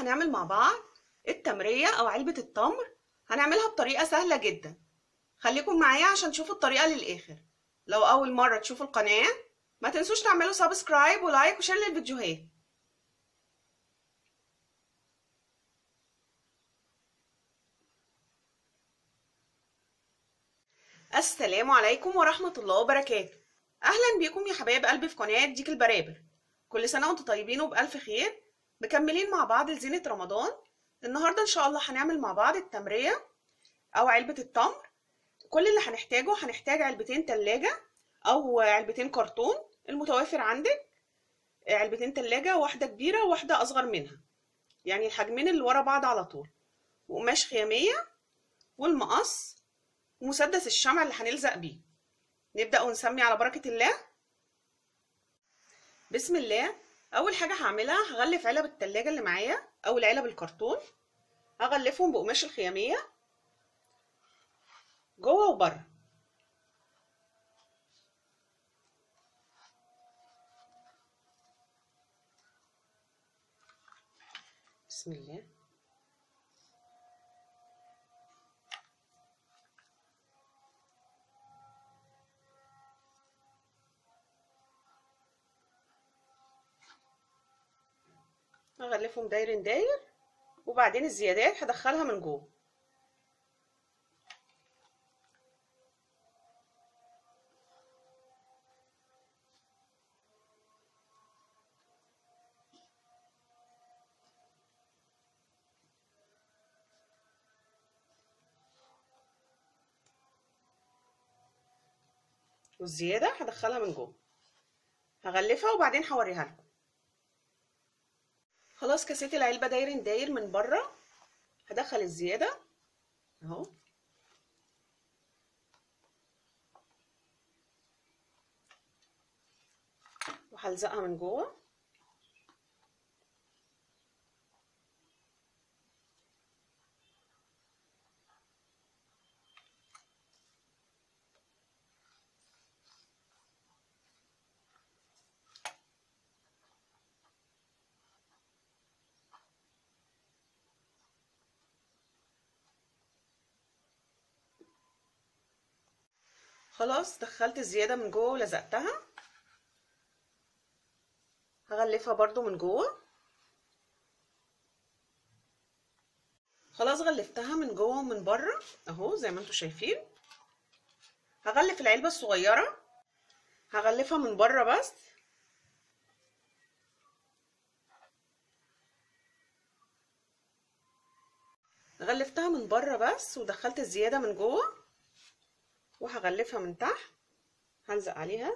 هنعمل مع بعض التمرية أو علبة التمر هنعملها بطريقة سهلة جدا خليكم معايا عشان تشوفوا الطريقة للآخر لو أول مرة تشوفوا القناة ما تنسوش تعملوا سبسكرايب ولايك وشير للفيديوهات السلام عليكم ورحمة الله وبركاته أهلا بيكم يا حبايب قلبي في قناة ديك البرابر كل سنة وانتم طيبين وبألف خير مكملين مع بعض لزينة رمضان النهاردة إن شاء الله هنعمل مع بعض التمرية أو علبة التمر كل اللي هنحتاجه هنحتاج علبتين تلاجة أو علبتين كرتون المتوافر عندك علبتين تلاجة واحدة كبيرة وواحدة أصغر منها يعني الحجمين اللي ورا بعض على طول وقماش خيامية والمقص ومسدس الشمع اللي هنلزق بيه نبدأ ونسمي على بركة الله بسم الله أول حاجة هعملها هغلف علب التلاجة اللي معايا أو العلب الكرتون هغلفهم بقماش الخيامية جوه وبره بسم الله هغلفهم داير داير وبعدين الزيادات هدخلها من جوه والزيادة هدخلها من جوه هغلفها وبعدين هوريها لكم خلاص كسيت العلبة داير داير من بره هدخل الزيادة اهو وهلزقها من جوه خلاص دخلت الزيادة من جوه ولزقتها هغلفها برضو من جوه خلاص غلفتها من جوه ومن بره اهو زي ما انتم شايفين هغلف العلبة الصغيرة هغلفها من بره بس غلفتها من بره بس ودخلت الزيادة من جوه وهغلفها من تحت هلزق عليها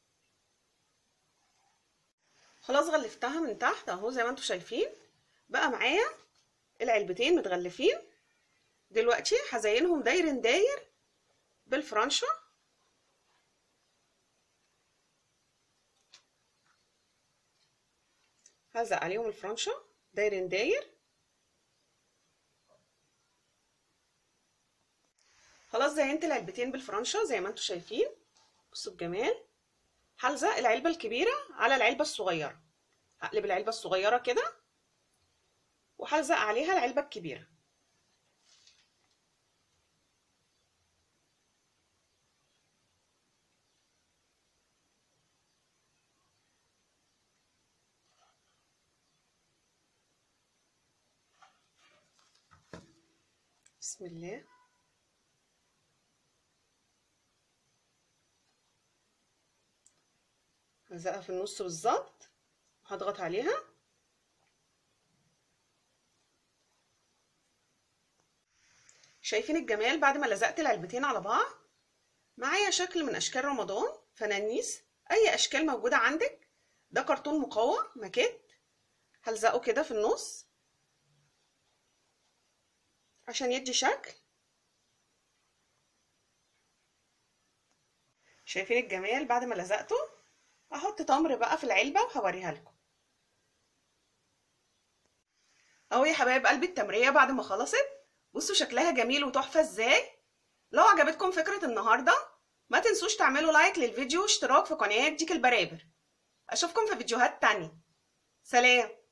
خلاص غلفتها من تحت اهو زي ما انتم شايفين بقى معايا العلبتين متغلفين دلوقتي هزينهم داير داير بالفرنشه هلزق عليهم الفرنشه داير داير خلاص زينت العلبتين بالفرنشه زي ما انتم شايفين بصوا الجمال هلزق العلبه الكبيره على العلبه الصغيره هقلب العلبه الصغيره كده وهلزق عليها العلبه الكبيره بسم الله هلزقها في النص بالظبط وهضغط عليها شايفين الجمال بعد ما لزقت العلبتين على بعض معايا شكل من اشكال رمضان فنانيس اي اشكال موجوده عندك ده كرتون مقوى ماكيت هلزقه كده في النص عشان يدي شكل شايفين الجمال بعد ما لزقته هحط تمر بقى في العلبة وهوريها لكم اهو يا حبايب قلبي التمرية بعد ما خلصت بصوا شكلها جميل وتحفة ازاي لو عجبتكم فكرة النهاردة ما تنسوش تعملوا لايك للفيديو واشتراك في قناة ديك البرابر اشوفكم في فيديوهات تانية سلام